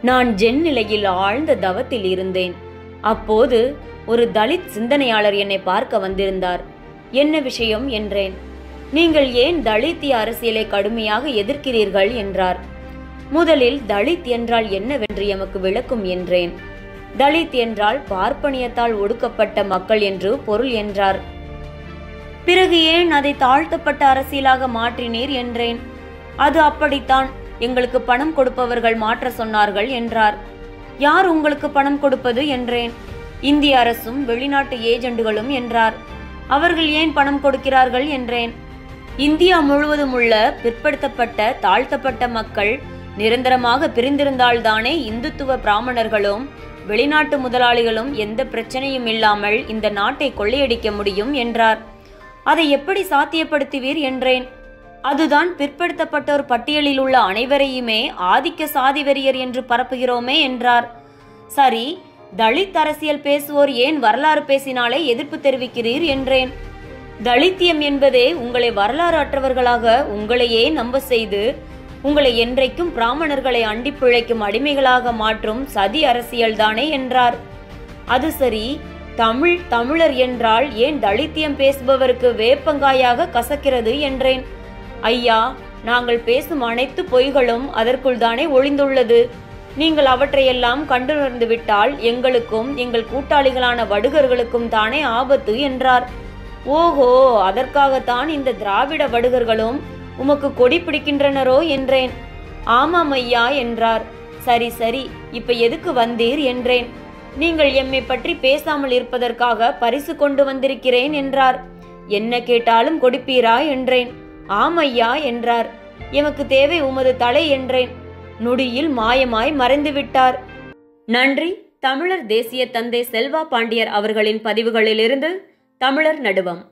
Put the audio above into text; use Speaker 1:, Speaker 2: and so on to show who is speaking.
Speaker 1: நான் ஜென் நிலையில் ஆழ்ந்த தவத்தில் இருந்தேன் அப்போது ஒரு தலித் சிந்தனையாளர் என்னை பார்க்க வந்திருந்தார் என்ன விஷயம் என்றேன் நீங்கள் ஏன் தலித்திய அரசியலை கடுமையாக எதிர்க்கிறீர்கள் என்றார் முதலில் தலித் என்றால் என்னவென்று எமக்கு விளக்கும் என்றேன் தலித் என்றால் பார்ப்பனியத்தால் ஒடுக்கப்பட்ட மக்கள் என்று பொருள் என்றார் பிறகு ஏன் அதை தாழ்த்தப்பட்ட அரசியலாக மாற்றினீர் என்றேன் அது அப்படித்தான் எங்களுக்கு பணம் கொடுப்பவர்கள் மாற்ற சொன்னார்கள் என்றார் யார் உங்களுக்கு பணம் கொடுப்பது என்றேன் இந்திய அரசும் வெளிநாட்டு ஏஜெண்டுகளும் என்றார் அவர்கள் ஏன் பணம் கொடுக்கிறார்கள் என்றேன் இந்தியா முழுவதும் உள்ள பிற்படுத்தப்பட்ட தாழ்த்தப்பட்ட மக்கள் நிரந்தரமாக பிரிந்திருந்தால்தானே இந்துத்துவ பிராமணர்களும் வெளிநாட்டு முதலாளிகளும் எந்த பிரச்சனையும் இல்லாமல் இந்த நாட்டை கொள்ளையடிக்க முடியும் என்றார் அதை எப்படி சாத்தியப்படுத்துவீர் என்றேன் அதுதான் பிற்படுத்தப்பட்டோர் பட்டியலில் உள்ள அனைவரையுமே ஆதிக்க சாதி வெறியர் என்று பரப்புகிறோமே என்றார் சரி தலித் அரசியல் பேசுவோர் ஏன் வரலாறு பேசினாலே எதிர்ப்பு தெரிவிக்கிறீர் என்றேன் தலித்தியம் என்பதே உங்களை வரலாறு அற்றவர்களாக உங்களையே நம்ப செய்து உங்களை என்றைக்கும் பிராமணர்களை அண்டி பிழைக்கும் அடிமைகளாக மாற்றும் சதி அரசியல்தானே என்றார் அது சரி தமிழ் தமிழர் என்றால் ஏன் தலித்தியம் பேசுபவருக்கு வேப்பங்காயாக கசக்கிறது என்றேன் ஐயா நாங்கள் பேசும் அனைத்து பொய்களும் அதற்குள் தானே ஒளிந்துள்ளது நீங்கள் அவற்றையெல்லாம் கண்டுணர்ந்து விட்டால் எங்களுக்கும் எங்கள் கூட்டாளிகளான வடுகர்களுக்கும் தானே ஆபத்து என்றார் ஓஹோ அதற்காகத்தான் இந்த திராவிட வடுகர்களும் உமக்கு கொடி பிடிக்கின்றனரோ என்றேன் ஆமாம் ஐயா என்றார் சரி சரி இப்ப எதுக்கு வந்தீர் என்றேன் நீங்கள் எம்மை பற்றி பேசாமல் இருப்பதற்காக பரிசு கொண்டு வந்திருக்கிறேன் என்றார் என்ன கேட்டாலும் கொடுப்பீரா என்றேன் ஆமையா என்றார் எமக்கு தேவை உமது தலை என்றேன் நொடியில் மாயமாய் மறைந்து விட்டார் நன்றி தமிழர் தேசிய தந்தை செல்வா பாண்டியர் அவர்களின் பதிவுகளிலிருந்து தமிழர் நடுவம்